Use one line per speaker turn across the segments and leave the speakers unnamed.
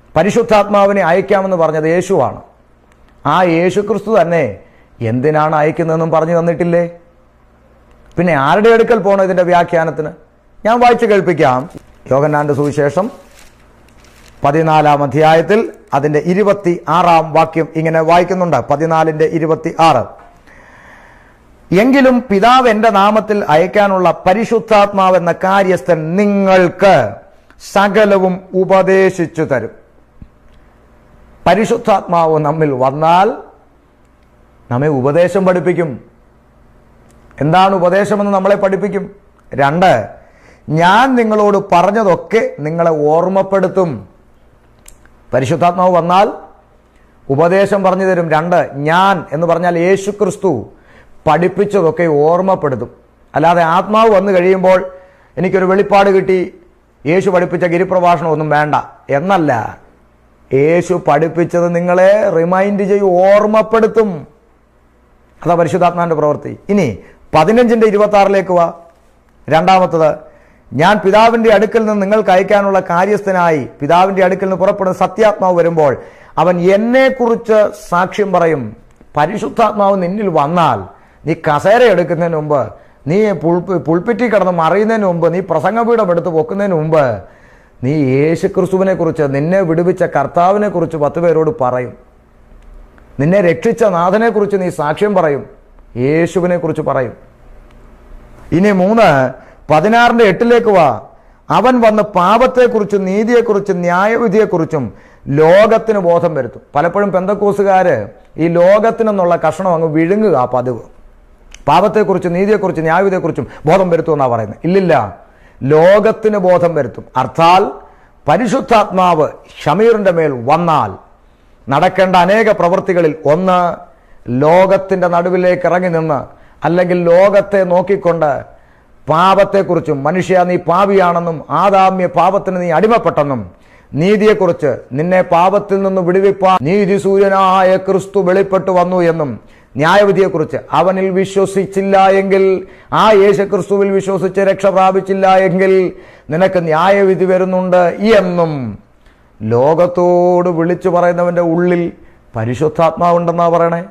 പരിശുദ്ധാത്മാവിനെ അയക്കാമെന്ന് പറഞ്ഞത് യേശുവാണ് ആ യേശു ക്രിസ്തു തന്നെ എന്തിനാണ് അയക്കുന്നതെന്നും പറഞ്ഞു തന്നിട്ടില്ലേ പിന്നെ ആരുടെ അടുക്കൽ പോകണം ഇതിന്റെ വ്യാഖ്യാനത്തിന് ഞാൻ വായിച്ചു കേൾപ്പിക്കാം യോഗന്നാന്റെ സുവിശേഷം പതിനാലാം അധ്യായത്തിൽ അതിന്റെ ഇരുപത്തി ആറാം വാക്യം ഇങ്ങനെ വായിക്കുന്നുണ്ട് പതിനാലിന്റെ ഇരുപത്തി ആറ് എങ്കിലും പിതാവ് എന്റെ നാമത്തിൽ അയക്കാനുള്ള പരിശുദ്ധാത്മാവ് എന്ന കാര്യസ്ഥൻ നിങ്ങൾക്ക് സകലവും ഉപദേശിച്ചു തരും പരിശുദ്ധാത്മാവ് നമ്മിൽ വന്നാൽ നമ്മെ ഉപദേശം പഠിപ്പിക്കും എന്താണ് ഉപദേശമെന്ന് നമ്മളെ പഠിപ്പിക്കും രണ്ട് ഞാൻ നിങ്ങളോട് പറഞ്ഞതൊക്കെ നിങ്ങളെ ഓർമ്മപ്പെടുത്തും പരിശുദ്ധാത്മാവ് വന്നാൽ ഉപദേശം പറഞ്ഞു തരും രണ്ട് ഞാൻ എന്ന് പറഞ്ഞാൽ യേശു ക്രിസ്തു പഠിപ്പിച്ചതൊക്കെ ഓർമ്മപ്പെടുത്തും അല്ലാതെ ആത്മാവ് വന്നു കഴിയുമ്പോൾ എനിക്കൊരു വെളിപ്പാട് കിട്ടി യേശു പഠിപ്പിച്ച ഗിരിപ്രഭാഷണം ഒന്നും വേണ്ട എന്നല്ല യേശു പഠിപ്പിച്ചത് നിങ്ങളെ റിമൈൻഡ് ചെയ്യും ഓർമ്മപ്പെടുത്തും അതാ പരിശുദ്ധാത്മാവിന്റെ പ്രവൃത്തി ഇനി പതിനഞ്ചിന്റെ ഇരുപത്തി ആറിലേക്ക് വാ രണ്ടാമത്തത് ഞാൻ പിതാവിന്റെ അടുക്കൽ നിന്ന് നിങ്ങൾക്ക് അയക്കാനുള്ള കാര്യസ്ഥനായി പിതാവിന്റെ അടുക്കൽ നിന്ന് പുറപ്പെടുന്ന സത്യാത്മാവ് വരുമ്പോൾ അവൻ എന്നെക്കുറിച്ച് സാക്ഷ്യം പറയും പരിശുദ്ധാത്മാവ് നിന്നിൽ വന്നാൽ നീ കസേര എടുക്കുന്നതിന് മുമ്പ് നീ പുൾപി പുൾപ്പിറ്റി കിടന്ന് മറിയുന്നതിന് മുമ്പ് നീ പ്രസംഗപീഠം എടുത്ത് പൊക്കുന്നതിന് മുമ്പ് നീ യേശു ക്രിസ്തുവിനെ കുറിച്ച് നിന്നെ വിടുവിച്ച കർത്താവിനെ കുറിച്ച് പത്ത് പേരോട് പറയും നിന്നെ രക്ഷിച്ച നാഥനെ കുറിച്ച് നീ സാക്ഷ്യം പറയും യേശുവിനെ കുറിച്ച് പറയും ഇനി മൂന്ന് പതിനാറിന്റെ എട്ടിലേക്ക് വാ അവൻ വന്ന് പാപത്തെക്കുറിച്ചും നീതിയെക്കുറിച്ചും ന്യായവിധിയെക്കുറിച്ചും ലോകത്തിന് ബോധം വരുത്തും പലപ്പോഴും പെന്തക്കോസുകാര് ഈ ലോകത്തിനെന്നുള്ള കഷണം അങ്ങ് വിഴുങ്ങുക ആ പതിവ് പാപത്തെക്കുറിച്ചും നീതിയെക്കുറിച്ചും ന്യായവിധിയെക്കുറിച്ചും ബോധം വരുത്തും എന്നാ പറയുന്നത് ഇല്ലില്ല ലോകത്തിന് ബോധം വരുത്തും അർത്ഥാൽ പരിശുദ്ധാത്മാവ് ഷമീറിന്റെ മേൽ വന്നാൽ നടക്കേണ്ട അനേക പ്രവൃത്തികളിൽ ഒന്ന് ലോകത്തിന്റെ നടുവിലേക്ക് ഇറങ്ങി നിന്ന് അല്ലെങ്കിൽ ലോകത്തെ നോക്കിക്കൊണ്ട് പാപത്തെക്കുറിച്ചും മനുഷ്യ നീ പാപിയാണെന്നും ആദാമ്യ പാപത്തിന് നീ അടിമപ്പെട്ടെന്നും നീതിയെക്കുറിച്ച് നിന്നെ പാപത്തിൽ നിന്ന് വിടുവിപ്പാൻ നീതി സൂര്യനായ ക്രിസ്തു വെളിപ്പെട്ടു വന്നു എന്നും ന്യായവിധിയെക്കുറിച്ച് അവനിൽ വിശ്വസിച്ചില്ല എങ്കിൽ ആ യേശു ക്രിസ്തുവിൽ വിശ്വസിച്ച് രക്ഷ പ്രാപിച്ചില്ല എങ്കിൽ നിനക്ക് ന്യായവിധി വരുന്നുണ്ട് എന്നും ലോകത്തോട് വിളിച്ചു പറയുന്നവന്റെ ഉള്ളിൽ പരിശുദ്ധാത്മാവുണ്ടെന്നാ പറയണേ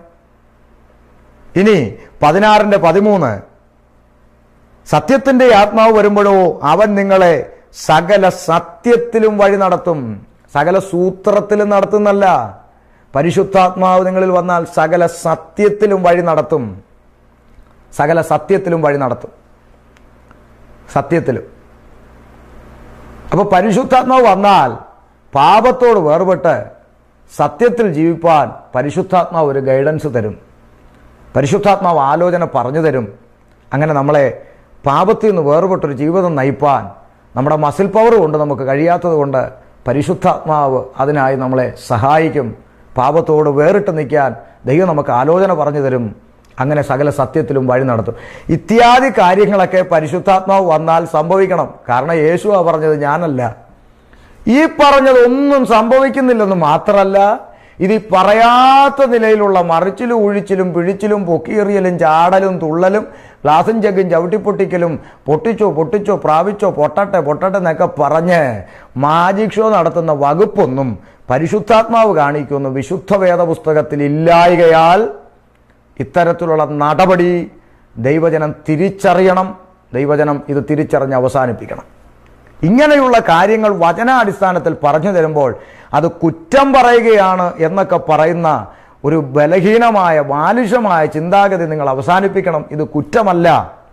ഇനി പതിനാറിന്റെ പതിമൂന്ന് സത്യത്തിന്റെ ആത്മാവ് വരുമ്പോഴോ അവൻ നിങ്ങളെ സകല സത്യത്തിലും വഴി നടത്തും സകല സൂത്രത്തിലും നടത്തുന്നല്ല പരിശുദ്ധാത്മാവ് നിങ്ങളിൽ വന്നാൽ സകല സത്യത്തിലും വഴി നടത്തും സകല സത്യത്തിലും വഴി നടത്തും സത്യത്തിലും അപ്പൊ പരിശുദ്ധാത്മാവ് വന്നാൽ പാപത്തോട് വേർപെട്ട് സത്യത്തിൽ ജീവിപ്പാൻ പരിശുദ്ധാത്മാവ് ഒരു ഗൈഡൻസ് തരും പരിശുദ്ധാത്മാവ് ആലോചന പറഞ്ഞു തരും അങ്ങനെ നമ്മളെ പാപത്തിൽ നിന്ന് വേർപെട്ടൊരു ജീവിതം നയിപ്പാൻ നമ്മുടെ മസിൽ പവർ കൊണ്ട് നമുക്ക് കഴിയാത്തത് കൊണ്ട് പരിശുദ്ധാത്മാവ് അതിനായി നമ്മളെ സഹായിക്കും പാപത്തോട് വേറിട്ട് നിൽക്കാൻ ദൈവം നമുക്ക് ആലോചന പറഞ്ഞു തരും അങ്ങനെ സകല സത്യത്തിലും വഴി നടത്തും ഇത്യാദി കാര്യങ്ങളൊക്കെ പരിശുദ്ധാത്മാവ് വന്നാൽ സംഭവിക്കണം കാരണം യേശുവാ പറഞ്ഞത് ഞാനല്ല ഈ പറഞ്ഞതൊന്നും സംഭവിക്കുന്നില്ലെന്ന് മാത്രമല്ല ഇത് ഈ പറയാത്ത നിലയിലുള്ള മറിച്ചിലും ഒഴിച്ചിലും പിഴിച്ചിലും പൊക്കിയെറിയലും ചാടലും തുള്ളലും ഗ്ലാസും ജഗും ചവിട്ടിപ്പൊട്ടിക്കലും പൊട്ടിച്ചോ പൊട്ടിച്ചോ പ്രാപിച്ചോ പൊട്ടട്ടെ പൊട്ടട്ടെ എന്നൊക്കെ പറഞ്ഞ് മാജിക് ഷോ നടത്തുന്ന വകുപ്പൊന്നും പരിശുദ്ധാത്മാവ് കാണിക്കുന്ന വിശുദ്ധ വേദപുസ്തകത്തിൽ ഇല്ലായികയാൽ ഇത്തരത്തിലുള്ള നടപടി ദൈവജനം തിരിച്ചറിയണം ദൈവജനം ഇത് തിരിച്ചറിഞ്ഞ് അവസാനിപ്പിക്കണം ഇങ്ങനെയുള്ള കാര്യങ്ങൾ വചനാടിസ്ഥാനത്തിൽ പറഞ്ഞു തരുമ്പോൾ അത് കുറ്റം പറയുകയാണ് എന്നൊക്കെ പറയുന്ന ഒരു ബലഹീനമായ ബാലിഷമായ ചിന്താഗതി നിങ്ങൾ അവസാനിപ്പിക്കണം ഇത് കുറ്റമല്ല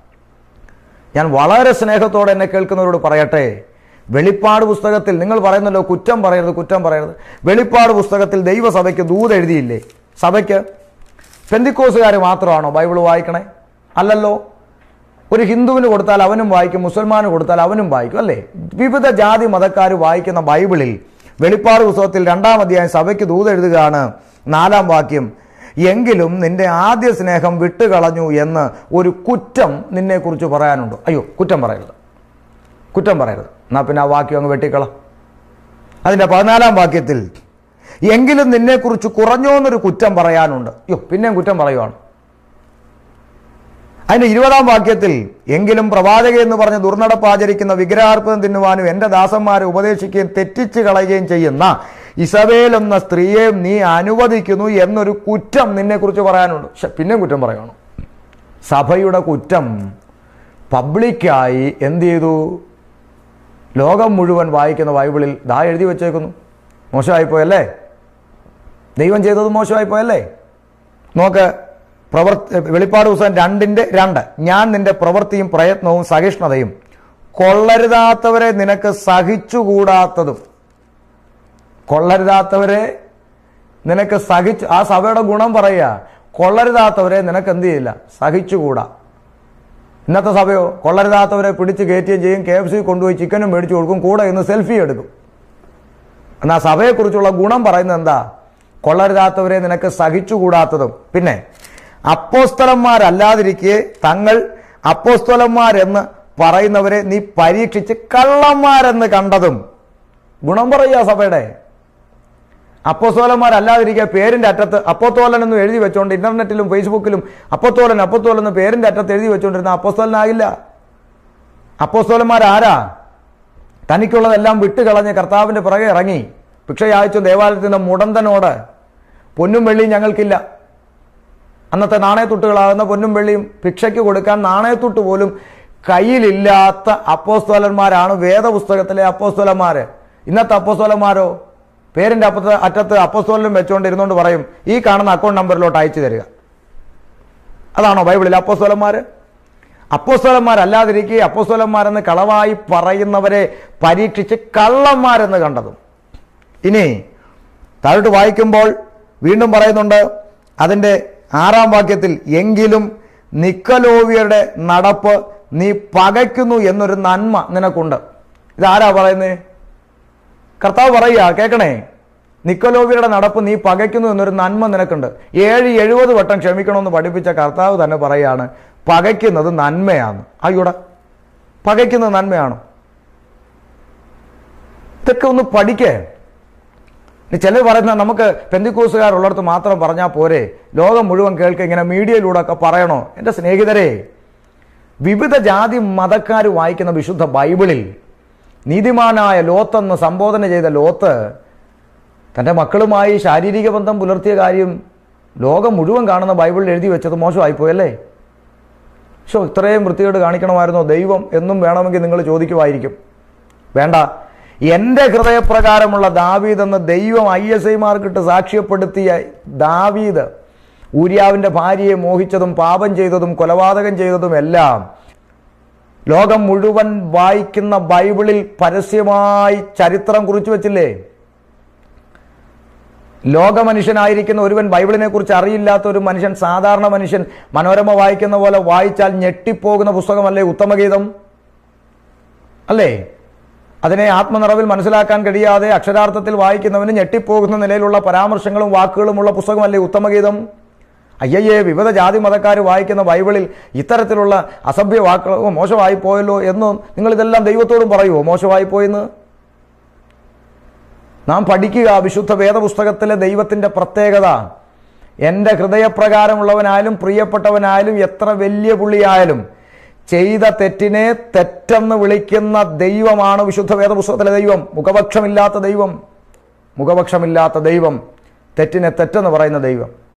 ഞാൻ വളരെ സ്നേഹത്തോടെ എന്നെ കേൾക്കുന്നവരോട് പറയട്ടെ വെളിപ്പാട് പുസ്തകത്തിൽ നിങ്ങൾ പറയുന്നല്ലോ കുറ്റം പറയരുത് കുറ്റം പറയരുത് വെളിപ്പാട് പുസ്തകത്തിൽ ദൈവസഭയ്ക്ക് ദൂത് എഴുതിയില്ലേ സഭയ്ക്ക് പെന്തിക്കോസുകാർ മാത്രമാണോ ബൈബിൾ വായിക്കണേ അല്ലല്ലോ ഒരു ഹിന്ദുവിന് കൊടുത്താൽ അവനും വായിക്കും മുസൽമാന് കൊടുത്താൽ അവനും വായിക്കും അല്ലേ വിവിധ ജാതി മതക്കാർ വായിക്കുന്ന ബൈബിളിൽ വെളിപ്പാട് പുസ്തകത്തിൽ രണ്ടാം അധ്യായം സഭയ്ക്ക് ദൂതെഴുതുകയാണ് നാലാം വാക്യം എങ്കിലും നിന്റെ ആദ്യ സ്നേഹം വിട്ടുകളഞ്ഞു എന്ന് ഒരു കുറ്റം നിന്നെക്കുറിച്ച് പറയാനുണ്ട് അയ്യോ കുറ്റം പറയരുത് കുറ്റം പറയരുത് എന്നാ പിന്നെ ആ വാക്യം അങ്ങ് വെട്ടിക്കള അതിന്റെ പതിനാലാം വാക്യത്തിൽ എങ്കിലും നിന്നെക്കുറിച്ച് കുറഞ്ഞോ എന്നൊരു കുറ്റം പറയാനുണ്ട് അയ്യോ പിന്നെയും കുറ്റം പറയുവാണ് അതിന്റെ ഇരുപതാം വാക്യത്തിൽ എങ്കിലും പ്രവാചക എന്ന് പറഞ്ഞ് ദുർനടപ്പ് ആചരിക്കുന്ന വിഗ്രഹാർപ്പണം തിന്നുവാനും എന്റെ ദാസന്മാരെ ഉപദേശിക്കുകയും തെറ്റിച്ച് കളയുകയും ചെയ്യുന്ന ഇസബേൽ എന്ന സ്ത്രീയെ നീ അനുവദിക്കുന്നു എന്നൊരു കുറ്റം നിന്നെക്കുറിച്ച് പറയാനുണ്ട് പക്ഷെ പിന്നെയും കുറ്റം പറയണം സഭയുടെ കുറ്റം പബ്ലിക്കായി എന്ത് ചെയ്തു ലോകം മുഴുവൻ വായിക്കുന്ന ബൈബിളിൽ ദാ എഴുതി വെച്ചേക്കുന്നു മോശമായിപ്പോയല്ലേ ദൈവം ചെയ്തത് മോശമായിപ്പോയല്ലേ നോക്ക് പ്രവർത്തി വെളിപ്പാട് ദിവസം രണ്ടിൻ്റെ രണ്ട് ഞാൻ നിന്റെ പ്രവൃത്തിയും പ്രയത്നവും സഹിഷ്ണുതയും കൊള്ളരുതാത്തവരെ നിനക്ക് സഹിച്ചുകൂടാത്തതും കൊള്ളരുതാത്തവരെ നിനക്ക് സഹിച്ചു ആ സഭയുടെ ഗുണം പറയുക കൊള്ളരുതാത്തവരെ നിനക്ക് എന്ത് ചെയ്യില്ല സഹിച്ചുകൂടാ ഇന്നത്തെ സഭയോ കൊള്ളരുതാത്തവരെ പിടിച്ച് കയറ്റുകയും ചെയ്യും കെ എഫ് സി കൊണ്ടുപോയി ചിക്കനും മേടിച്ചു കൊടുക്കും കൂടെ ഇന്ന് സെൽഫി എടുക്കും എന്നാൽ സഭയെക്കുറിച്ചുള്ള ഗുണം പറയുന്നത് എന്താ കൊള്ളരുതാത്തവരെ നിനക്ക് സഹിച്ചുകൂടാത്തതും പിന്നെ അപ്പോസ്തലന്മാരല്ലാതിരിക്കെ തങ്ങൾ അപ്പോസ്തലന്മാരെന്ന് പറയുന്നവരെ നീ പരീക്ഷിച്ച് കള്ളന്മാരെന്ന് കണ്ടതും ഗുണം പറയുക സഭയുടെ അപ്പോസ്തോലന്മാരല്ലാതിരിക്കുക പേരിന്റെ അറ്റത്ത് അപ്പോത്തോലൻ എന്ന് എഴുതി വെച്ചുകൊണ്ട് ഇന്റർനെറ്റിലും ഫേസ്ബുക്കിലും അപ്പോത്തോലൻ അപ്പോത്തോലൻ എന്ന് പേരിന്റെ അറ്റത്ത് എഴുതി വെച്ചുകൊണ്ടിരുന്ന അപ്പോസ്തോലനാകില്ല അപ്പോസ്തോലന്മാരാരാ തനിക്കുള്ളതെല്ലാം വിട്ടുകളഞ്ഞ് കർത്താവിന്റെ പിറകെ ഇറങ്ങി ഭിക്ഷ യാചിച്ചു ദേവാലയത്തിന്റെ മുടന്തനോട് പൊന്നും വെള്ളിയും ഞങ്ങൾക്കില്ല അന്നത്തെ നാണയത്തുട്ടുകളാകുന്ന പൊന്നും വെള്ളിയും ഭിക്ഷയ്ക്ക് കൊടുക്കാൻ നാണയത്തുട്ട് പോലും കയ്യിലില്ലാത്ത അപ്പോസ്തോലന്മാരാണ് വേദപുസ്തകത്തിലെ അപ്പോസ്തോലന്മാര് ഇന്നത്തെ അപ്പോസ്തോലന്മാരോ പേരിന്റെ അപ്പത്ത് അറ്റത്ത് അപ്പോസ്തോലനും വെച്ചുകൊണ്ട് ഇരുന്നുകൊണ്ട് പറയും ഈ കാണുന്ന അക്കൗണ്ട് നമ്പറിലോട്ട് അയച്ചു തരിക അതാണോ ബൈബിളിൽ അപ്പോസ്തോലന്മാര് അപ്പോസ്തോലന്മാരല്ലാതിരിക്കെ അപ്പോസ്തോലന്മാരെന്ന് കളവായി പറയുന്നവരെ പരീക്ഷിച്ച് കള്ളന്മാരെന്ന് കണ്ടതും ഇനി താഴോട്ട് വായിക്കുമ്പോൾ വീണ്ടും പറയുന്നുണ്ട് അതിൻ്റെ ആറാം വാക്യത്തിൽ എങ്കിലും നിക്കലോവിയരുടെ നടപ്പ് നീ പകയ്ക്കുന്നു എന്നൊരു നന്മ നിനക്കുണ്ട് ഇതാരാ പറയുന്നേ കർത്താവ് പറയുക കേൾക്കണേ നിക്കലോവിയുടെ നടപ്പ് നീ പകയ്ക്കുന്നു എന്നൊരു നന്മ നിനക്കുണ്ട് ഏഴ് എഴുപത് വട്ടം ക്ഷമിക്കണമെന്ന് പഠിപ്പിച്ച കർത്താവ് തന്നെ പറയാണ് പകയ്ക്കുന്നത് നന്മയാണ് അയ്യോടെ പകയ്ക്കുന്നത് നന്മയാണോ ഇതൊക്കെ ഒന്ന് പഠിക്കേ ഇനി ചിലർ പറയുന്ന നമുക്ക് പെന്തിക്കൂസുകാരുള്ളിടത്ത് മാത്രം പറഞ്ഞാൽ പോരെ ലോകം മുഴുവൻ കേൾക്കുക ഇങ്ങനെ മീഡിയയിലൂടെ ഒക്കെ പറയണോ എൻ്റെ സ്നേഹിതരെ വിവിധ ജാതി മതക്കാർ വായിക്കുന്ന വിശുദ്ധ ബൈബിളിൽ നീതിമാനായ ലോത്തെന്ന് സംബോധന ചെയ്ത ലോത്ത് തൻ്റെ മക്കളുമായി ശാരീരിക ബന്ധം പുലർത്തിയ കാര്യം ലോകം മുഴുവൻ കാണുന്ന ബൈബിളിൽ എഴുതി വെച്ചത് മോശമായിപ്പോയല്ലേ ഷോ ഇത്രയും വൃത്തിയോട് കാണിക്കണമായിരുന്നോ ദൈവം എന്നും വേണമെങ്കിൽ നിങ്ങൾ ചോദിക്കുമായിരിക്കും വേണ്ട എൻ്റെ ഹൃദയപ്രകാരമുള്ള ദാവീദ് എന്ന് ദൈവം ഐ എസ് ഐമാർക്കിട്ട് സാക്ഷ്യപ്പെടുത്തിയ ദാവീദ് ഊര്യാവിൻ്റെ ഭാര്യയെ മോഹിച്ചതും പാപം ചെയ്തതും കൊലപാതകം ചെയ്തതും എല്ലാം ലോകം മുഴുവൻ വായിക്കുന്ന ബൈബിളിൽ പരസ്യമായി ചരിത്രം കുറിച്ചു വച്ചില്ലേ ലോകമനുഷ്യനായിരിക്കുന്ന ഒരുവൻ ബൈബിളിനെ കുറിച്ച് അറിയില്ലാത്ത ഒരു മനുഷ്യൻ സാധാരണ മനുഷ്യൻ മനോരമ വായിക്കുന്ന പോലെ വായിച്ചാൽ ഞെട്ടിപ്പോകുന്ന പുസ്തകമല്ലേ ഉത്തമഗീതം അല്ലേ അതിനെ ആത്മനിറവിൽ മനസ്സിലാക്കാൻ കഴിയാതെ അക്ഷരാർത്ഥത്തിൽ വായിക്കുന്നവന് ഞെട്ടിപ്പോകുന്ന നിലയിലുള്ള പരാമർശങ്ങളും വാക്കുകളുമുള്ള പുസ്തകമല്ലേ ഉത്തമഗീതം അയ്യയ്യേ വിവിധ ജാതി മതക്കാർ വായിക്കുന്ന ബൈബിളിൽ ഇത്തരത്തിലുള്ള അസഭ്യ വാക്കുകളോ മോശമായി പോയല്ലോ എന്ന് നിങ്ങൾ ഇതെല്ലാം ദൈവത്തോടും പറയുമോ മോശമായി പോയെന്ന് നാം പഠിക്കുക വിശുദ്ധ വേദപുസ്തകത്തിലെ ദൈവത്തിൻ്റെ പ്രത്യേകത എൻ്റെ ഹൃദയപ്രകാരമുള്ളവനായാലും പ്രിയപ്പെട്ടവനായാലും എത്ര വലിയ പുള്ളിയായാലും ചെയ്ത തെറ്റിനെ തെറ്റെന്ന് വിളിക്കുന്ന ദൈവമാണ് വിശുദ്ധ വേദപുസ്തകത്തിലെ ദൈവം മുഖപക്ഷമില്ലാത്ത ദൈവം മുഖപക്ഷമില്ലാത്ത ദൈവം തെറ്റിനെ തെറ്റെന്ന് പറയുന്ന ദൈവം